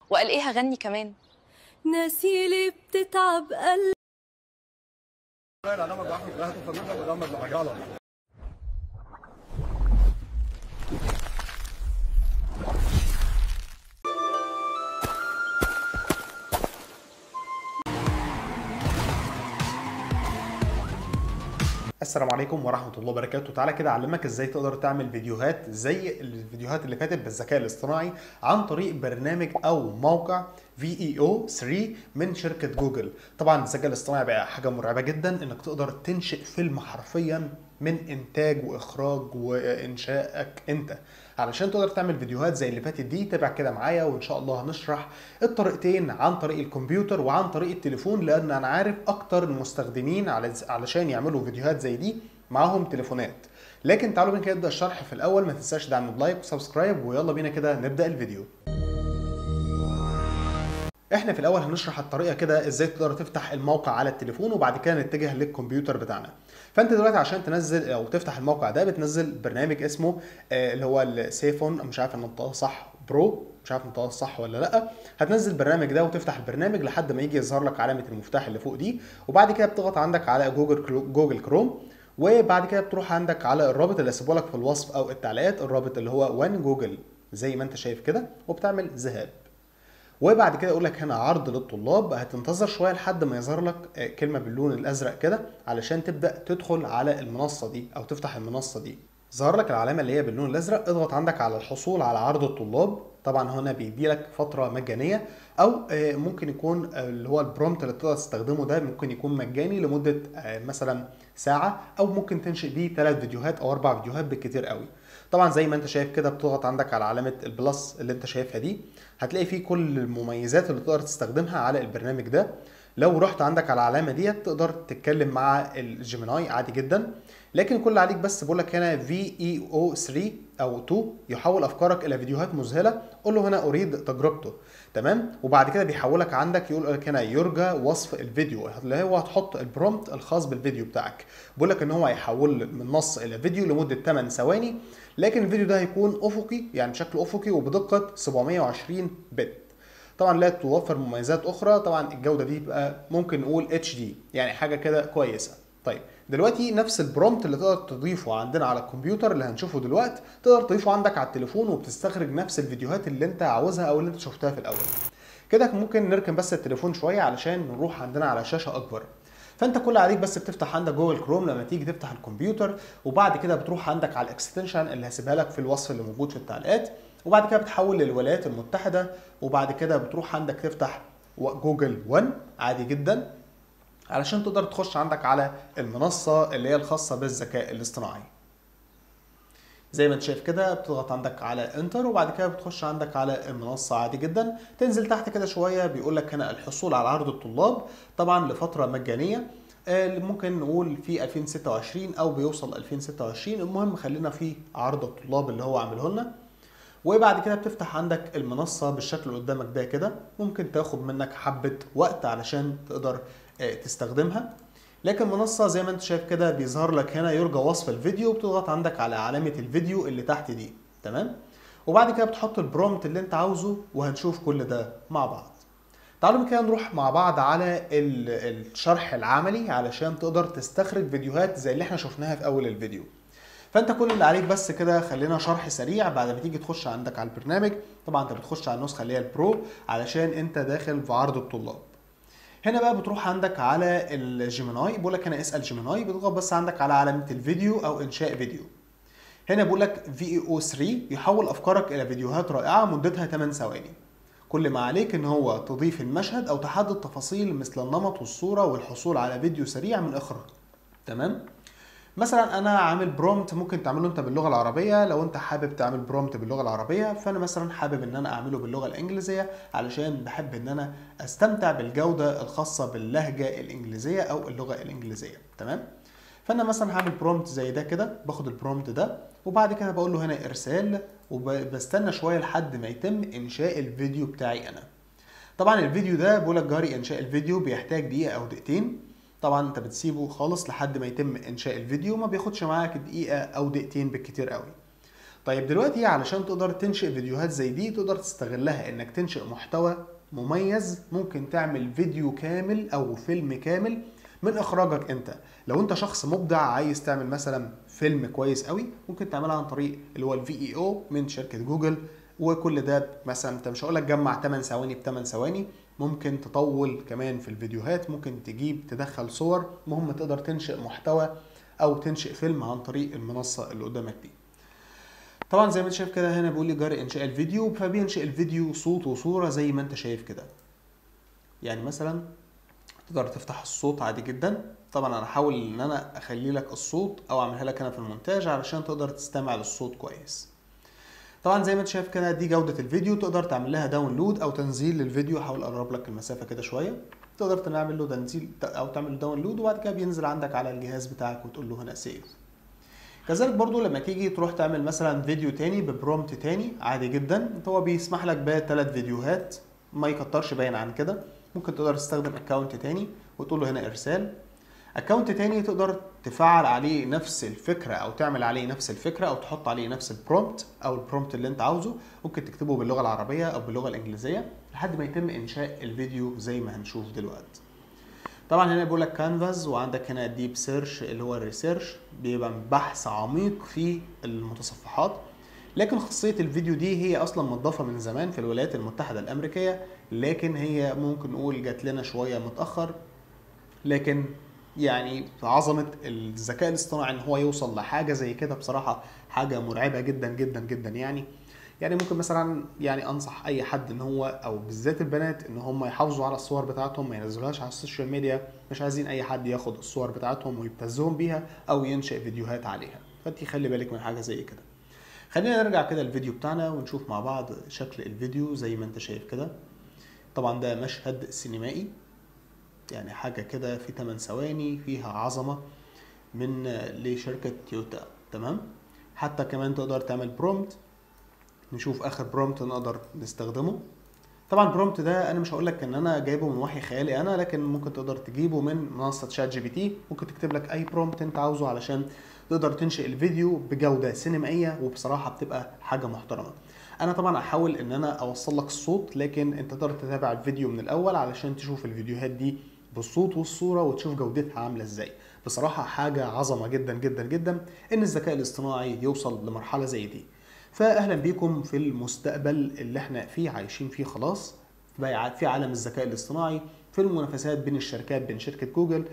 وقال ايه هغني كمان ناسي لي بتتعب قلبي انا ما لا تفهم منك ولا ما بعجله السلام عليكم ورحمة الله وبركاته تعالى كده أعلمك إزاي تقدر تعمل فيديوهات زي الفيديوهات اللي فاتت بالذكاء الاصطناعي عن طريق برنامج أو موقع VEO 3 من شركة جوجل طبعا الذكاء الاصطناعي بقى حاجة مرعبة جدا إنك تقدر تنشئ فيلم حرفيا من إنتاج وإخراج وإنشائك أنت علشان تقدر تعمل فيديوهات زي اللي فاتت دي تابع كده معايا وان شاء الله هنشرح الطريقتين عن طريق الكمبيوتر وعن طريق التليفون لان انا عارف اكتر المستخدمين علشان يعملوا فيديوهات زي دي معاهم تليفونات لكن تعالوا بينا كده نبدا الشرح في الاول ما تنساش دعم بلايك وسبسكرايب ويلا بينا كده نبدا الفيديو احنا في الاول هنشرح الطريقه كده ازاي تقدر تفتح الموقع على التليفون وبعد كده نتجه للكمبيوتر بتاعنا فانت دلوقتي عشان تنزل او تفتح الموقع ده بتنزل برنامج اسمه آه اللي هو السيفون مش عارف النطقه صح برو مش عارف النطقه صح ولا لا هتنزل البرنامج ده وتفتح البرنامج لحد ما يجي يظهر لك علامه المفتاح اللي فوق دي وبعد كده بتضغط عندك على جوجل جوجل كروم وبعد كده بتروح عندك على الرابط اللي هسيبه لك في الوصف او التعليقات الرابط اللي هو وان جوجل زي ما انت شايف كده وبتعمل ذهاب وبعد كده يقول لك هنا عرض للطلاب هتنتظر شويه لحد ما يظهر لك كلمه باللون الازرق كده علشان تبدا تدخل على المنصه دي او تفتح المنصه دي ظهر لك العلامه اللي هي باللون الازرق اضغط عندك على الحصول على عرض الطلاب طبعا هنا بيدي لك فتره مجانيه او ممكن يكون اللي هو البرومت اللي تقدر تستخدمه ده ممكن يكون مجاني لمده مثلا ساعه او ممكن تنشئ بيه ثلاث فيديوهات او اربع فيديوهات بالكتير قوي طبعا زي ما انت شايف كده بتضغط عندك على علامه البلس اللي انت شايفها دي هتلاقي فيه كل المميزات اللي تقدر تستخدمها على البرنامج ده لو رحت عندك على العلامه ديت تقدر تتكلم مع الجيميناي عادي جدا لكن كل اللي عليك بس بقول لك هنا في اي او 3 او 2 يحول افكارك الى فيديوهات مذهله قول له هنا اريد تجربته تمام وبعد كده بيحولك عندك يقول لك هنا يرجى وصف الفيديو اللي هو هتحط البرومت الخاص بالفيديو بتاعك بيقول لك ان هو هيحول من نص الى فيديو لمده 8 ثواني لكن الفيديو ده هيكون افقي يعني بشكل افقي وبدقه 720 بت طبعا لا توفر مميزات اخرى طبعا الجوده دي بقى ممكن نقول اتش دي يعني حاجه كده كويسه طيب دلوقتي نفس البرومت اللي تقدر تضيفه عندنا على الكمبيوتر اللي هنشوفه دلوقتي تقدر تضيفه عندك على التليفون وبتستخرج نفس الفيديوهات اللي انت عاوزها او اللي انت شفتها في الاول كده ممكن نركن بس التليفون شويه علشان نروح عندنا على شاشه اكبر فانت كل عليك بس بتفتح عندك جوجل كروم لما تيجي تفتح الكمبيوتر وبعد كده بتروح عندك على الاكستنشن اللي هسيبها لك في الوصف اللي موجود في التعليقات وبعد كده بتحول للولايات المتحده وبعد كده بتروح عندك تفتح جوجل 1 عادي جدا علشان تقدر تخش عندك على المنصه اللي هي الخاصه بالذكاء الاصطناعي زي ما انت شايف كده بتضغط عندك على انتر وبعد كده بتخش عندك على المنصه عادي جدا تنزل تحت كده شويه بيقول لك هنا الحصول على عرض الطلاب طبعا لفتره مجانيه ممكن نقول في 2026 او بيوصل 2026 المهم خلينا في عرض الطلاب اللي هو عامله لنا وبعد كده بتفتح عندك المنصة بالشكل اللي قدامك ده كده ممكن تاخد منك حبة وقت علشان تقدر تستخدمها لكن المنصة زي ما انت شايف كده بيظهر لك هنا يرجى وصف الفيديو بتضغط عندك على علامة الفيديو اللي تحت دي تمام وبعد كده بتحط البرومت اللي انت عاوزه وهنشوف كل ده مع بعض تعالوا كده نروح مع بعض على الشرح العملي علشان تقدر تستخرج فيديوهات زي اللي احنا شفناها في اول الفيديو فانت كل اللي عليك بس كده خلينا شرح سريع بعد ما تيجي تخش عندك على البرنامج طبعا انت بتخش على النسخه اللي هي البرو علشان انت داخل في عرض الطلاب هنا بقى بتروح عندك على الجيميناي بيقول لك هنا اسال جيميناي بتضغط بس عندك على علامه الفيديو او انشاء فيديو هنا بيقول لك في اي او 3 يحول افكارك الى فيديوهات رائعه مدتها 8 ثواني كل ما عليك ان هو تضيف المشهد او تحدد تفاصيل مثل النمط والصوره والحصول على فيديو سريع من اخراج تمام مثلا انا عامل برومت ممكن تعمله انت باللغه العربيه لو انت حابب تعمل برومت باللغه العربيه فانا مثلا حابب ان انا اعمله باللغه الانجليزيه علشان بحب ان انا استمتع بالجوده الخاصه باللهجه الانجليزيه او اللغه الانجليزيه تمام فانا مثلا هعمل برومت زي ده كده باخد البرومت ده وبعد كده بقول له هنا ارسال وبستنى شويه لحد ما يتم انشاء الفيديو بتاعي انا طبعا الفيديو ده بيقول لك جاري انشاء الفيديو بيحتاج دقيقه او دقيقتين طبعا انت بتسيبه خالص لحد ما يتم انشاء الفيديو ما بياخدش معاك دقيقه او دقيقتين بالكتير قوي طيب دلوقتي علشان تقدر تنشئ فيديوهات زي دي تقدر تستغلها انك تنشئ محتوى مميز ممكن تعمل فيديو كامل او فيلم كامل من اخراجك انت لو انت شخص مبدع عايز تعمل مثلا فيلم كويس قوي ممكن تعملها عن طريق اللي هو الفي اي او من شركه جوجل وكل ده مثلا انت مش هقول لك جمع 8 ثواني ب 8 ثواني ممكن تطول كمان في الفيديوهات ممكن تجيب تدخل صور المهم تقدر تنشئ محتوى او تنشئ فيلم عن طريق المنصه اللي قدامك دي طبعا زي ما انت شايف كده هنا بيقول لي جري انشاء الفيديو فبينشئ الفيديو صوت وصوره زي ما انت شايف كده يعني مثلا تقدر تفتح الصوت عادي جدا طبعا انا هحاول ان انا اخلي لك الصوت او اعملها لك انا في المونتاج علشان تقدر تستمع للصوت كويس طبعا زي ما انت شايف كده دي جودة الفيديو تقدر تعمل لها داونلود او تنزيل للفيديو هحاول اقرب لك المسافة كده شوية تقدر تعمل له تنزيل او تعمل له داونلود وبعد كده بينزل عندك على الجهاز بتاعك وتقول له هنا سيف كذلك برضو لما تيجي تروح تعمل مثلا فيديو تاني ببرومت تاني عادي جدا هو بيسمح لك بثلاث فيديوهات ما يكترش باين عن كده ممكن تقدر تستخدم اكونت تاني وتقول له هنا ارسال اكونت تاني تقدر تفعل عليه نفس الفكره او تعمل عليه نفس الفكره او تحط عليه نفس البرومبت او البرومبت اللي انت عاوزه ممكن تكتبه باللغه العربيه او باللغه الانجليزيه لحد ما يتم انشاء الفيديو زي ما هنشوف دلوقتي طبعا هنا بيقول لك كانفاس وعندك هنا ديب سيرش اللي هو الريسيرش بيبقى بحث عميق في المتصفحات لكن خاصية الفيديو دي هي أصلا مضافة من زمان في الولايات المتحدة الأمريكية لكن هي ممكن نقول جات لنا شوية متأخر لكن يعني عظمة الذكاء الاصطناعي ان هو يوصل لحاجة زي كده بصراحة حاجة مرعبة جدا جدا جدا يعني يعني ممكن مثلا يعني انصح اي حد ان هو او بالذات البنات ان هم يحافظوا على الصور بتاعتهم ما ينزلوهاش على السوشيال ميديا مش عايزين اي حد ياخد الصور بتاعتهم ويبتزهم بيها او ينشئ فيديوهات عليها فانت خلي بالك من حاجة زي كده خلينا نرجع كده الفيديو بتاعنا ونشوف مع بعض شكل الفيديو زي ما انت شايف كده طبعا ده مشهد سينمائي يعني حاجة كده في 8 ثواني فيها عظمة من لشركة تويوتا تمام حتى كمان تقدر تعمل برومت نشوف اخر برومت نقدر نستخدمه طبعا البرومت ده انا مش هقول لك ان انا جايبه من وحي خيالي انا لكن ممكن تقدر تجيبه من منصه شات جي بي تي ممكن تكتب لك اي برومت انت عاوزه علشان تقدر تنشئ الفيديو بجوده سينمائيه وبصراحه بتبقى حاجه محترمه انا طبعا هحاول ان انا اوصل لك الصوت لكن انت تقدر تتابع الفيديو من الاول علشان تشوف الفيديوهات دي بالصوت والصوره وتشوف جودتها عامله ازاي بصراحه حاجه عظمه جدا جدا جدا ان الذكاء الاصطناعي يوصل لمرحله زي دي فاهلا بيكم في المستقبل اللي احنا فيه عايشين فيه خلاص في عالم الذكاء الاصطناعي في المنافسات بين الشركات بين شركه جوجل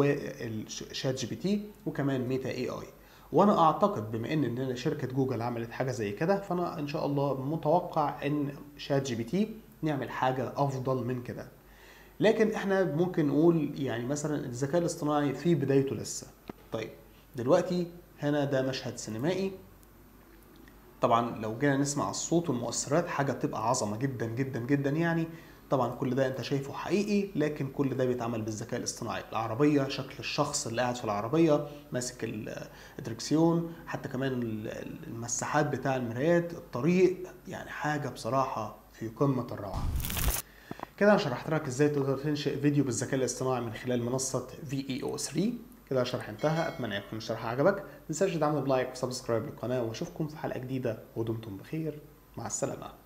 وشات جي بي تي وكمان ميتا اي اي وانا اعتقد بما ان ان شركه جوجل عملت حاجه زي كده فانا ان شاء الله متوقع ان شات جي بي تي نعمل حاجه افضل من كده لكن احنا ممكن نقول يعني مثلا الذكاء الاصطناعي في بدايته لسه طيب دلوقتي هنا ده مشهد سينمائي طبعا لو جينا نسمع الصوت والمؤثرات حاجه بتبقى عظمه جدا جدا جدا يعني طبعا كل ده انت شايفه حقيقي لكن كل ده بيتعمل بالذكاء الاصطناعي العربيه شكل الشخص اللي قاعد في العربيه ماسك الدركسيون حتى كمان المساحات بتاع المرايات الطريق يعني حاجه بصراحه في قمه الروعه كده انا شرحت لك ازاي تقدر تنشئ فيديو بالذكاء الاصطناعي من خلال منصه في اي او 3 كده الشرح انتهى اتمنى يكون الشرح عجبك ما تنساش تدعمنا بلايك وسبسكرايب للقناه واشوفكم في حلقه جديده ودمتم بخير مع السلامه